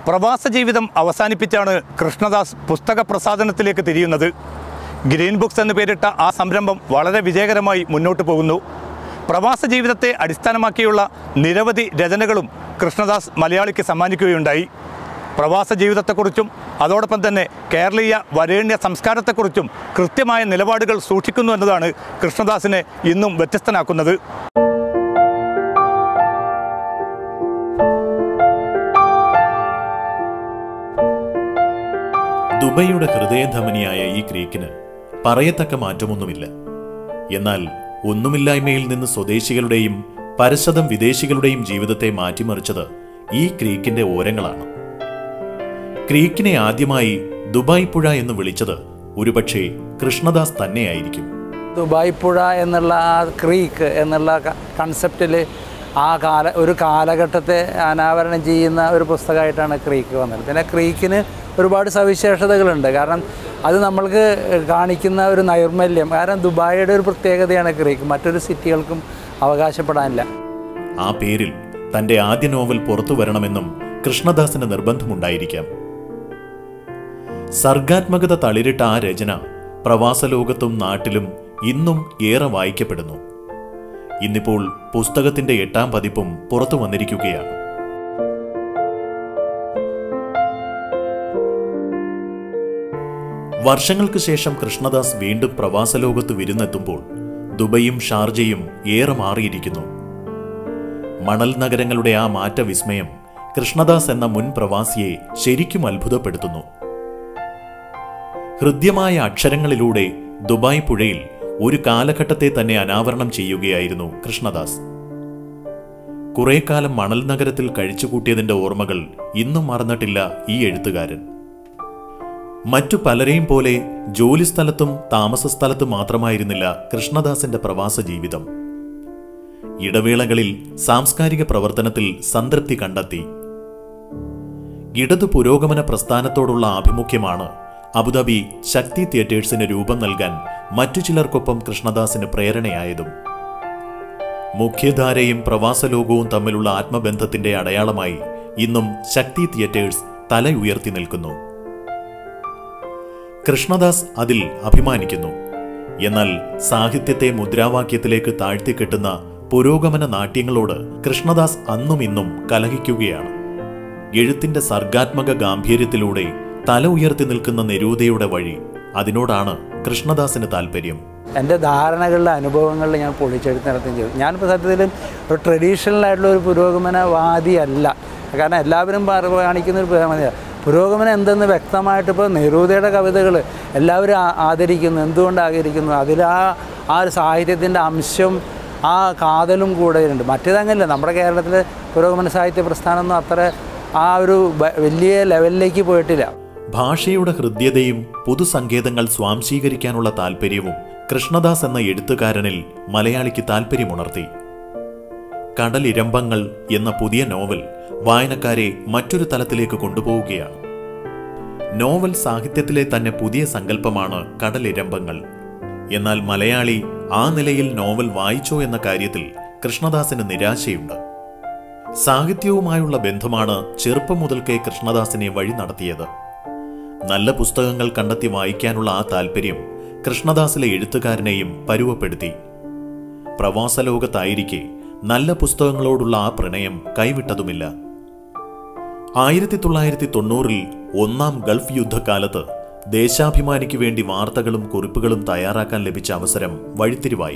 പ്രവാസ ജീവിതം അവസാനിപ്പിച്ചാണ് കൃഷ്ണദാസ് പുസ്തക പ്രസാധനത്തിലേക്ക് തിരിയുന്നത് ഗ്രീൻ ബുക്സ് എന്ന് പേരിട്ട ആ സംരംഭം വളരെ വിജയകരമായി മുന്നോട്ട് പോകുന്നു പ്രവാസ ജീവിതത്തെ അടിസ്ഥാനമാക്കിയുള്ള നിരവധി രചനകളും കൃഷ്ണദാസ് മലയാളിക്ക് സമ്മാനിക്കുകയുണ്ടായി പ്രവാസ ജീവിതത്തെക്കുറിച്ചും അതോടൊപ്പം തന്നെ കേരളീയ വരേണ്യ സംസ്കാരത്തെക്കുറിച്ചും കൃത്യമായ നിലപാടുകൾ സൂക്ഷിക്കുന്നു എന്നതാണ് കൃഷ്ണദാസിനെ ഇന്നും വ്യത്യസ്തനാക്കുന്നത് ദുബൈയുടെ ഹൃദയധമനിയായ ഈ ക്രീക്കിന് പറയത്തക്ക മാറ്റമൊന്നുമില്ല എന്നാൽ ഒന്നുമില്ലായ്മയിൽ നിന്ന് സ്വദേശികളുടെയും പരശതം വിദേശികളുടെയും ജീവിതത്തെ മാറ്റിമറിച്ചത് ഈ ക്രീക്കിന്റെ ഓരങ്ങളാണ് ക്രീക്കിനെ ആദ്യമായി ദുബായ് പുഴ എന്ന് വിളിച്ചത് ഒരുപക്ഷെ കൃഷ്ണദാസ് തന്നെയായിരിക്കും ദുബായ് പുഴ എന്നുള്ള ആ ക്രീക്ക് എന്നുള്ള കൺസെപ്റ്റിൽ ആ കാല ഒരു കാലഘട്ടത്തെ അനാവരണം ചെയ്യുന്ന ഒരു പുസ്തകമായിട്ടാണ് ക്രീക്ക് വന്നത് പിന്നെ ക്രീക്കിന് ഒരുപാട് സവിശേഷതകളുണ്ട് കാരണം അത് നമ്മൾക്ക് കാണിക്കുന്ന ഒരു നൈർമല്യം കാരണം ദുബായിയുടെ ഒരു പ്രത്യേകതയാണ് ക്രീക്ക് മറ്റൊരു സിറ്റികൾക്കും അവകാശപ്പെടാനില്ല ആ പേരിൽ തന്റെ ആദ്യ നോവൽ പുറത്തു വരണമെന്നും കൃഷ്ണദാസിന് നിർബന്ധമുണ്ടായിരിക്കാം സർഗാത്മകത തളിരിട്ട ആ രചന പ്രവാസലോകത്തും നാട്ടിലും ഇന്നും ഏറെ വായിക്കപ്പെടുന്നു ഇന്നിപ്പോൾ പുസ്തകത്തിന്റെ എട്ടാം പതിപ്പും പുറത്തു വന്നിരിക്കുകയാണ് വർഷങ്ങൾക്ക് ശേഷം കൃഷ്ണദാസ് വീണ്ടും പ്രവാസലോകത്ത് വിരുന്നെത്തുമ്പോൾ ദുബൈയും ഷാർജയും ഏറെ മാറിയിരിക്കുന്നു മണൽ നഗരങ്ങളുടെ ആ മാറ്റവിസ്മയം കൃഷ്ണദാസ് എന്ന മുൻ പ്രവാസിയെ ശരിക്കും അത്ഭുതപ്പെടുത്തുന്നു ഹൃദ്യമായ അക്ഷരങ്ങളിലൂടെ ദുബായ് പുഴയിൽ ഒരു കാലഘട്ടത്തെ തന്നെ അനാവരണം ചെയ്യുകയായിരുന്നു കൃഷ്ണദാസ് കുറെ കാലം മണൽ നഗരത്തിൽ കഴിച്ചുകൂട്ടിയതിന്റെ ഓർമ്മകൾ ഇന്നും മറന്നിട്ടില്ല ഈ എഴുത്തുകാരൻ മറ്റു പലരെയും പോലെ ജോലിസ്ഥലത്തും താമസസ്ഥലത്തും മാത്രമായിരുന്നില്ല കൃഷ്ണദാസിന്റെ പ്രവാസ ജീവിതം ഇടവേളകളിൽ സാംസ്കാരിക പ്രവർത്തനത്തിൽ സംതൃപ്തി കണ്ടെത്തി ഇടതു പുരോഗമന പ്രസ്ഥാനത്തോടുള്ള ആഭിമുഖ്യമാണ് അബുദാബി ശക്തി തിയേറ്റേഴ്സിന് രൂപം നൽകാൻ മറ്റു ചിലർക്കൊപ്പം കൃഷ്ണദാസിന് പ്രേരണയായതും മുഖ്യധാരയും പ്രവാസലോകവും തമ്മിലുള്ള ആത്മബന്ധത്തിന്റെ അടയാളമായി ഇന്നും ശക്തി തിയേറ്റേഴ്സ് തല ഉയർത്തി നിൽക്കുന്നു കൃഷ്ണദാസ് അതിൽ അഭിമാനിക്കുന്നു എന്നാൽ സാഹിത്യത്തെ മുദ്രാവാക്യത്തിലേക്ക് താഴ്ത്തിക്കെട്ടുന്ന പുരോഗമന നാട്യങ്ങളോട് കൃഷ്ണദാസ് അന്നും ഇന്നും കലഹിക്കുകയാണ് എഴുത്തിന്റെ സർഗാത്മക ഗാംഭീര്യത്തിലൂടെ തല ഉയർത്തി നിൽക്കുന്ന നെരൂദയുടെ വഴി അതിനോടാണ് കൃഷ്ണദാസിന് താല്പര്യം എൻ്റെ ധാരണകളിലെ അനുഭവങ്ങളിൽ ഞാൻ പൊളിച്ചെടുത്ത് നടത്തുകയും ചെയ്തു ഞാനിപ്പോൾ സത്യത്തിൽ ഒരു ട്രഡീഷണൽ ആയിട്ടുള്ള ഒരു പുരോഗമനവാദിയല്ല കാരണം എല്ലാവരും പറ- കാണിക്കുന്ന ഒരു പുരോഗമന പുരോഗമനം എന്തെന്ന് വ്യക്തമായിട്ട് ഇപ്പോൾ നെഹ്റൂദയുടെ കവിതകൾ എല്ലാവരും ആ- ആദരിക്കുന്നു എന്തുകൊണ്ട് ആദരിക്കുന്നു അതിൽ ആ ആ ഒരു സാഹിത്യത്തിൻ്റെ അംശം ആ കാതലും കൂടെയുണ്ട് മറ്റേതങ്ങനെയല്ല നമ്മുടെ കേരളത്തിലെ പുരോഗമന സാഹിത്യ പ്രസ്ഥാനമൊന്നും അത്ര ആ ഒരു ബ- വലിയ ലെവലിലേക്ക് പോയിട്ടില്ല ഭാഷയുടെ ഹൃദ്യതയും പുതുസങ്കേതങ്ങൾ സ്വാംശീകരിക്കാനുള്ള താല്പര്യവും കൃഷ്ണദാസ് എന്ന എഴുത്തുകാരനിൽ മലയാളിക്ക് താല്പര്യമുണർത്തി കടലിരമ്പങ്ങൾ എന്ന പുതിയ നോവൽ വായനക്കാരെ മറ്റൊരു തലത്തിലേക്ക് കൊണ്ടുപോവുകയാണ് നോവൽ സാഹിത്യത്തിലെ തന്നെ പുതിയ സങ്കല്പമാണ് കടലിരമ്പങ്ങൾ എന്നാൽ മലയാളി ആ നിലയിൽ നോവൽ വായിച്ചോ എന്ന കാര്യത്തിൽ കൃഷ്ണദാസിന് നിരാശയുണ്ട് സാഹിത്യവുമായുള്ള ബന്ധമാണ് ചെറുപ്പം മുതൽക്കേ കൃഷ്ണദാസിനെ വഴി നടത്തിയത് നല്ല പുസ്തകങ്ങൾ കണ്ടെത്തി വായിക്കാനുള്ള ആ താല്പര്യം കൃഷ്ണദാസിലെ എഴുത്തുകാരനെയും പരുവപ്പെടുത്തി പ്രവാസലോകത്തായിരിക്കെ നല്ല പുസ്തകങ്ങളോടുള്ള ആ പ്രണയം കൈവിട്ടതുമില്ല ആയിരത്തി തൊള്ളായിരത്തി തൊണ്ണൂറിൽ ഒന്നാം ഗൾഫ് യുദ്ധകാലത്ത് ദേശാഭിമാനിക്ക് വേണ്ടി വാർത്തകളും കുറിപ്പുകളും തയ്യാറാക്കാൻ ലഭിച്ച അവസരം വഴിത്തിരിവായി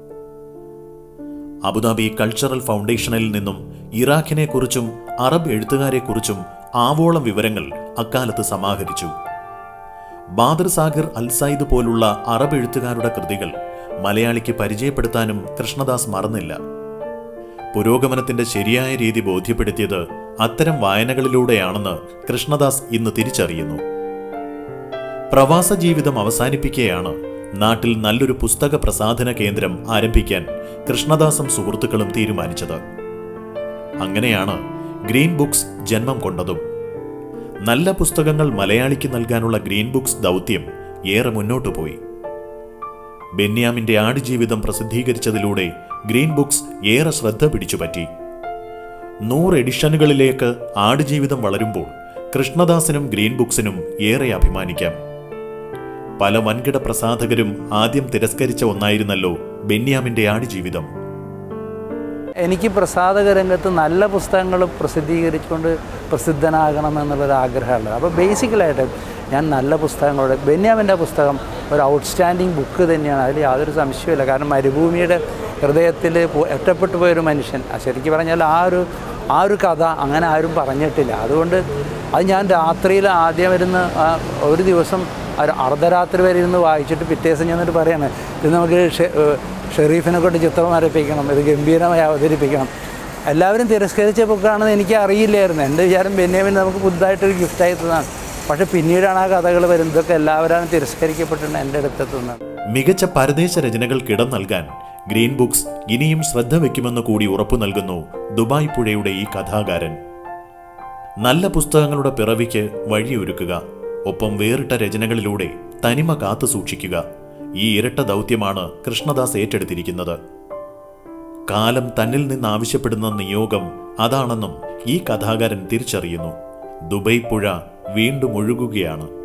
അബുദാബി കൾച്ചറൽ ഫൗണ്ടേഷനിൽ നിന്നും ഇറാഖിനെക്കുറിച്ചും അറബ് എഴുത്തുകാരെക്കുറിച്ചും ആവോളം വിവരങ്ങൾ അക്കാലത്ത് സമാഹരിച്ചു ബാദർ സാഗിർ അൽ സയ്യിദ് പോലുള്ള അറബ് എഴുത്തുകാരുടെ കൃതികൾ മലയാളിക്ക് പരിചയപ്പെടുത്താനും കൃഷ്ണദാസ് മറന്നില്ല പുരോഗമനത്തിന്റെ ശരിയായ രീതി ബോധ്യപ്പെടുത്തിയത് അത്തരം വായനകളിലൂടെയാണെന്ന് കൃഷ്ണദാസ് ഇന്ന് തിരിച്ചറിയുന്നു പ്രവാസ ജീവിതം അവസാനിപ്പിക്കെയാണ് നാട്ടിൽ നല്ലൊരു പുസ്തക പ്രസാധന കേന്ദ്രം ആരംഭിക്കാൻ കൃഷ്ണദാസും സുഹൃത്തുക്കളും തീരുമാനിച്ചത് അങ്ങനെയാണ് ഗ്രീൻ ബുക്സ് ജന്മം കൊണ്ടതും നല്ല പുസ്തകങ്ങൾ മലയാളിക്ക് നൽകാനുള്ള ഗ്രീൻ ബുക്സ് ദൗത്യം ഏറെ മുന്നോട്ടു പോയി ബെന്യാമിന്റെ ആടുജീവിതം പ്രസിദ്ധീകരിച്ചതിലൂടെ ഗ്രീൻ ബുക്സ് ഏറെ ശ്രദ്ധ പിടിച്ചുപറ്റി നൂറ് എഡിഷനുകളിലേക്ക് ആടുജീവിതം വളരുമ്പോൾ കൃഷ്ണദാസിനും ഗ്രീൻ ബുക്സിനും ഏറെ അഭിമാനിക്കാം പല വൻകിട പ്രസാധകരും ആദ്യം തിരസ്കരിച്ച ഒന്നായിരുന്നല്ലോ ബെന്യാമിന്റെ ആടുജീവിതം എനിക്ക് പ്രസാധക രംഗത്ത് നല്ല പുസ്തകങ്ങൾ പ്രസിദ്ധീകരിച്ചുകൊണ്ട് പ്രസിദ്ധനാകണം എന്നുള്ളൊരു ആഗ്രഹമുള്ളത് അപ്പോൾ ബേസിക്കലായിട്ട് ഞാൻ നല്ല പുസ്തകങ്ങളുടെ ബെന്യാമിൻ്റെ പുസ്തകം ഒരു ഔട്ട്സ്റ്റാൻഡിങ് ബുക്ക് തന്നെയാണ് അതിൽ യാതൊരു സംശയമില്ല കാരണം മരുഭൂമിയുടെ ഹൃദയത്തിൽ പോ- ഒറ്റപ്പെട്ടു പോയൊരു മനുഷ്യൻ ആ ശരിക്കും പറഞ്ഞാൽ ആ ഒരു ആ ഒരു കഥ അങ്ങനെ ആരും പറഞ്ഞിട്ടില്ല അതുകൊണ്ട് അത് ഞാൻ രാത്രിയിൽ ആദ്യം ഇരുന്ന് ആ ഒരു ദിവസം ഒരു അർദ്ധരാത്രി വരെ ഇരുന്ന് വായിച്ചിട്ട് പിറ്റേ ദിവസം ചെന്നിട്ട് പറയാണ് ഇത് നമുക്ക് ഷെ- ഏഹ് ഷെറീഫിനെ കൊണ്ട് ചിത്രം വരപ്പിക്കണം ഇത് ഗംഭീരമായി അവതരിപ്പിക്കണം എല്ലാവരും തിരസ്കരിച്ച ബുക്കാണെന്ന് എനിക്ക് അറിയില്ലായിരുന്നു എൻ്റെ വിചാരം ബെന്യാമിൻ നമുക്ക് പുതുതായിട്ടൊരു ഗിഫ്റ്റ് ആയിത്തതാണ് പക്ഷേ പിന്നീടാണ് ആ കഥകൾ വരുന്നത് ഇതൊക്കെ എല്ലാവരും തിരസ്കരിക്കപ്പെട്ടിട്ടുണ്ട് എൻ്റെ അടുത്തെത്തുന്നത് മികച്ച പരദേശ രചനകൾക്കിടം നൽകാൻ ഗ്രീൻ ബുക്സ് ഇനിയും ശ്രദ്ധ വയ്ക്കുമെന്ന് കൂടി ഉറപ്പു നൽകുന്നു ദുബായ് പുഴയുടെ ഈ കഥാകാരൻ നല്ല പുസ്തകങ്ങളുടെ പിറവിക്ക് വഴിയൊരുക്കുക ഒപ്പം വേറിട്ട രചനകളിലൂടെ തനിമ കാത്തു സൂക്ഷിക്കുക ഈ ഇരട്ട ദൗത്യമാണ് കൃഷ്ണദാസ് ഏറ്റെടുത്തിരിക്കുന്നത് കാലം തന്നിൽ നിന്ന് ആവശ്യപ്പെടുന്ന നിയോഗം അതാണെന്നും ഈ കഥാകാരൻ തിരിച്ചറിയുന്നു ദുബൈ പുഴ വീണ്ടും ഒഴുകുകയാണ്